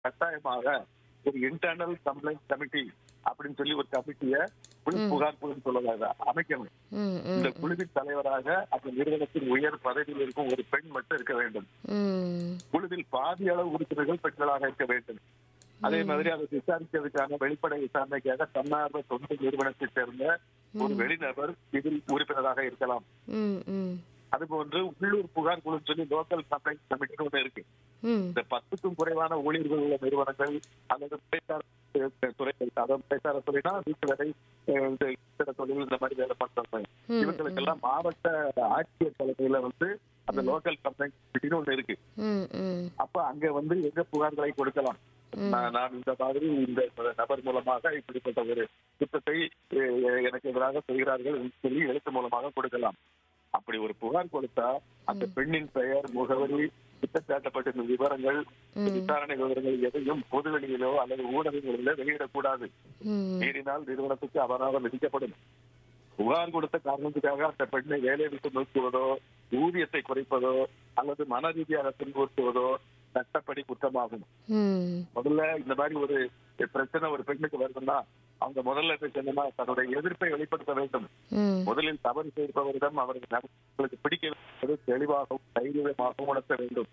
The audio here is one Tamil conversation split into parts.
கட்டாயமாக ஒரு இன்டர்னல் கம்ப்ளைண்ட் கமிட்டி அப்படின்னு சொல்லி ஒரு கமிட்டிய புகார் குழுன்னு சொல்லுவாங்க அமைக்கணும் ம் ம் இந்த குழுவின் தலைவராக அந்த நிறுவனத்தின் உயர் பதவியில் இருக்கும் ஒரு பெண் மட்டும் இருக்க வேண்டும் ம் குழுவில் பாதி அளவு உறுப்பினர்கள் பெண்களாக இருக்க வேண்டும் அதே மாதிரி அதை விசாரிக்கிறதுக்கான வெளிப்படை விசாரணைக்காக தன்னார்வ தொண்டு நிறுவனத்தை சேர்ந்த ஒரு வெளிநபர் இதில் உறுப்பினராக இருக்கலாம் ம் ம் அதுபோன்று உள்ளூர் புகார் குழு சொல்லி லோக்கல் கம்ப்ளைண்ட் கமிட்டி ஒன்று இருக்கு ம் இந்த பத்துக்கும் குறைவான ஊழியர்கள் உள்ள நிறுவனங்கள் அல்லது மின்சார துறைகள் அதாவது மின்சார துறைனா வீட்டு வேலை அஹ் இந்த கட்டிட தொழில் இந்த மாதிரி வேலை பண்றவங்க ம், இவங்களுக்கெல்லாம் மாவட்ட ஆட்சியர் தலைமையில வந்து அந்த லோக்கல் கம்ப்ளைண்ட் கமிட்டின்னு ஒன்று இருக்கு ம் ம் அப்ப அங்க வந்து எங்க புகார்களை கொடுக்கலாம் நான் நான் இந்த மாதிரி இந்த நபர் மூலமாக இப்படிப்பட்ட ஒரு குற்றத்தை அஹ், எனக்கு எதிராக செய்கிறார்கள் என்று சொல்லி எழுத்து மூலமாக கொடுக்கலாம் அப்படி ஒரு புகார் கொடுத்தா அந்த பெண்ணின் பெயர் முகவரி குற்றச்சாட்டப்பட்ட விவரங்கள் விசாரணை விவரங்கள் எதையும் பொதுவெளியிலோ அல்லது ஊடகங்களிலோ வெளியிடக்கூடாது ம் மீறினால் நிறுவனத்துக்கு அபராதம் விதிக்கப்படும் புகார் கொடுத்த காரணத்துக்காக அந்த பெண்ணை வேலை விட்டு நிறுத்துவதோ ஊதியத்தை குறைப்பதோ அல்லது மன ரீதியாக துன்புறுத்துவதோ சட்டப்படி குற்றமாகும் ம் முதல்ல இந்த மாதிரி ஒரு பிரச்சனை ஒரு பெண்ணுக்கு வருதுன்னா அவங்க முதல்ல என்ன செய்யணும்னா தன்னுடைய எதிர்ப்பை வெளிப்படுத்த வேண்டும் ம் முதலில் தவறு செய்பவரிடம் அவருக்கு அவர்களுக்கு பிடிக்க தெளிவாகவும் தைரியமாகவும் உணர்த்த வேண்டும்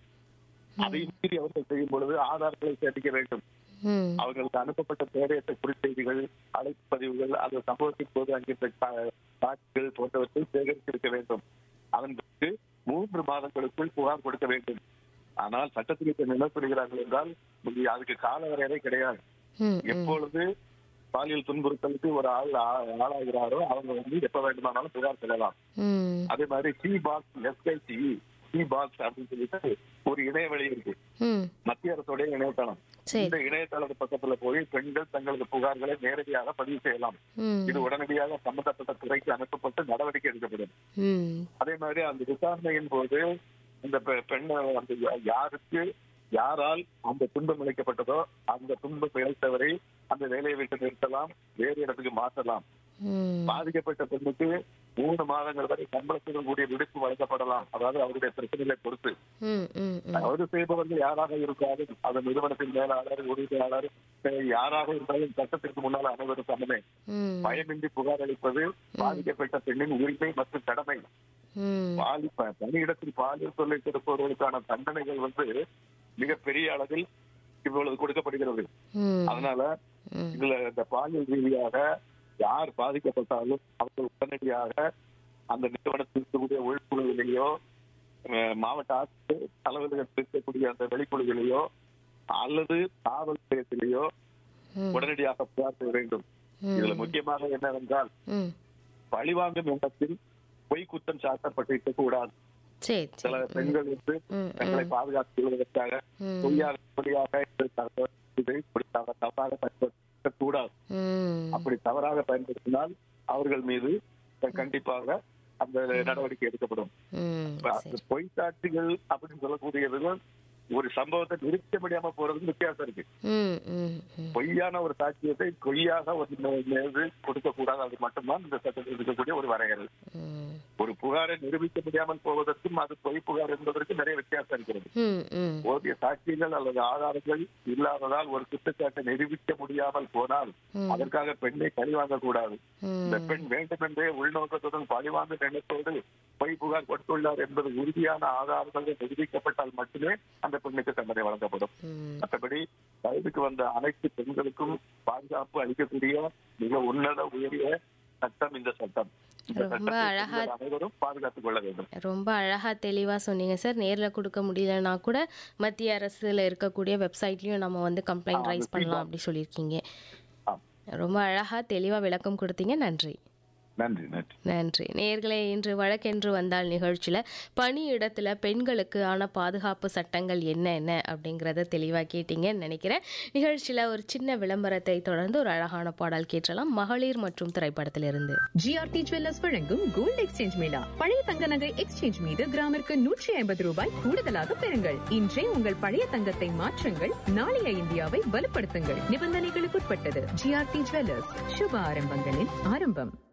அதை மீறி அவர்கள் செய்யும் பொழுது ஆதாரங்களை சேர்க்க வேண்டும் ம் அவர்களுக்கு அனுப்பப்பட்ட தேவையற்ற குறுஞ்செய்திகள் அழைப்பு பதிவுகள் அந்த சம்பவத்தின் போது அங்கிருந்த கா- காட்சிகள் போன்றவற்றை சேகரித்திருக்க வேண்டும் அதன் பிறகு மூன்று மாதங்களுக்குள் புகார் கொடுக்க வேண்டும் ஆனால் சட்டத்தில் இப்ப என்ன சொல்கிறார்கள் என்றால் இது அதுக்கு கால வரையறை கிடையாது ம் எப்பொழுது பாலியல் துன்புறுத்தலுக்கு ஒரு ஆள் ஆ- ஆளாகிறாரோ அவங்க வந்து எப்ப வேண்டுமானாலும் புகார் செல்லலாம் ம் அதே மாதிரி C box SIC C box அப்படின்னு சொல்லிட்டு ஒரு இணையவழி இருக்கு ம் மத்திய அரசுடைய இணையதளம் சரி இந்த இணையதள பக்கத்துல போய் பெண்கள் தங்களது புகார்களை நேரடியாக பதிவு செய்யலாம் ம் இது உடனடியாக சம்பந்தப்பட்ட துறைக்கு அனுப்பப்பட்டு நடவடிக்கை எடுக்கப்படும் ம் அதே மாதிரி அந்த விசாரணையின் போது இந்த பெ- பெண்ணை அந்த யா- யாருக்கு யாரால் அந்த துன்பம் இழைக்கப்பட்டதோ அந்த துன்பம் இழைத்தவரை அந்த வேலையை விட்டு நிறுத்தலாம் வேறு இடத்துக்கு மாற்றலாம் ம் பாதிக்கப்பட்ட பெண்ணுக்கு மூணு மாதங்கள் வரை சம்பளத்துடன் கூடிய விடுப்பு வழங்கப்படலாம் அதாவது அவருடைய பிரச்சனைகளை பொறுத்து ம் ம் ம் தவறு செய்பவர்கள் யாராக இருந்தாலும் அது நிறுவனத்தின் மேலாளர் உறுதியாளர் அஹ் யாராக இருந்தாலும் சட்டத்திற்கு முன்னால் அனைவரும் சமமே ம் பயமின்றி புகார் அளிப்பது பாதிக்கப்பட்ட பெண்ணின் உரிமை மற்றும் கடமை ம் பாலி ப- பணியிடத்தில் பாலியல் தொல்லை கொடுப்பவர்களுக்கான தண்டனைகள் வந்து மிக பெரிய அளவில் இவ்வளவு கொடுக்கப்படுகிறது ம் அதனால ம் இதுல இந்த பாலியல் ரீதியாக யார் பாதிக்கப்பட்டாலும் அவர்கள் உடனடியாக அந்த நிறுவனத்தில் இருக்கக்கூடிய உள்குழுவிலேயோ அஹ், மாவட்ட ஆட்சியர் அலுவலகத்தில் இருக்கக்கூடிய அந்த வெளிக்குழுவிலேயோ அல்லது காவல் நிலையத்திலேயோ ம். உடனடியாக புகார் செய்ய வேண்டும் இதுல முக்கியமாக என்னவென்றால் ம் பழிவாங்கும் எண்ணத்தில் பொய் குற்றம் சாட்டப்பட்டிருக்க கூடாது சரி சில சரி பெண்கள் வந்து ம், தங்களை பாதுகாத்துக் கொள்வதற்காக ம். பொய்யாக பொய்யாக இது தவறு, இதை இப்படி தவ- தவறாக பயன்படுத்த கூடாது ம் அப்படி தவறாக பயன்படுத்தினால் அவர்கள் மீது கண்டிப்பாக அந்த நடவடிக்கை எடுக்கப்படும் ம் இப்ப அந்த பொய் சாட்சிகள் அப்படின்னு சொல்லக்கூடியது ஒரு சம்பவத்தை நிறுத்த முடியாம போறது வித்தியாசம் இருக்கு ம் ம் ம் பொய்யான ஒரு சாட்சியத்தை பொய்யாக ஒரு மீது கொடுக்க கூடாது அது மட்டும்தான் இந்த சட்டத்தில் இருக்கக்கூடிய ஒரு வரையறை ம் ஒரு புகாரை நிரூபிக்க முடியாமல் போவதற்கும் அது பொய் புகார் என்பதற்கும் நிறைய வித்தியாசம் இருக்கிறது ம் ம் போதிய சாட்சியங்கள் அல்லது ஆதாரங்கள் இல்லாததால் ஒரு குற்றச்சாட்டை நிரூபிக்க முடியாமல் போனால் ம். அதற்காக பெண்ணை பழிவாங்க கூடாது இந்த ம் பெண் வேண்டுமென்றே உள்நோக்கத்துடன் பழிவாங்க எண்ணத்தோடு பொய் புகார் கொடுத்துள்ளார் என்பது உறுதியான ஆதாரங்கள் நிரூபிக்கப்பட்டால் மட்டுமே அந்த பெண்ணுக்கு தண்டனை வழங்கப்படும் ம் மற்றபடி வயதுக்கு வந்த அனைத்து பெண்களுக்கும் பாதுகாப்பு அளிக்கக்கூடிய மிக உன்னத உயரிய சட்டம் இந்த சட்டம் இந்த ரொம்ப சட்டத்தை அழகா- பெண்கள் அனைவரும் பாதுகாத்துக் கொள்ள வேண்டும் ரொம்ப அழகாக தெளிவாக சொன்னீங்க சார் நேரில் கொடுக்க முடியலனா கூட மத்திய அரசில் இருக்கக்கூடிய வெப்சைட்லேயும் நம்ம வந்து கம்ப்ளைண்ட் ஆ, ரைஸ் அது பண்ணலாம் அப்படி சொல்லியிருக்கீங்க ஆ, ரொம்ப அழகாக தெளிவாக விளக்கம் கொடுத்தீங்க நன்றி நன்றி நன்றி நன்றி நேர்களே இன்று வழக்கென்று வந்தால் நிகழ்ச்சியில் பணியிடத்தில் பெண்களுக்கு ஆன பாதுகாப்பு சட்டங்கள் என்ன என்ன அப்படிங்கிறத தெளிவாக கேட்டீங்கன்னு நினைக்கிறேன் நிகழ்ச்சியில் ஒரு சின்ன விளம்பரத்தை தொடர்ந்து ஒரு அழகான பாடல் கேட்டலாம் மகளிர் மற்றும் திரைப்படத்திலிருந்து ஜிஆர்டி ஜுவல்லர்ஸ் வழங்கும் கோல்ட் எக்ஸ்சேஞ்ச் மேளா பழைய தங்க நகை எக்ஸ்சேஞ்ச் மீது கிராமிற்கு நூற்றி ஐம்பது ரூபாய் கூடுதலாக பெறுங்கள் இன்றே உங்கள் பழைய தங்கத்தை மாற்றுங்கள் நாளைய இந்தியாவை வலுப்படுத்துங்கள் நிபந்தனைகளுக்குட்பட்டது ஜிஆர்டி ஜுவல்லர்ஸ் சுப ஆரம்பங்களின் ஆரம்பம்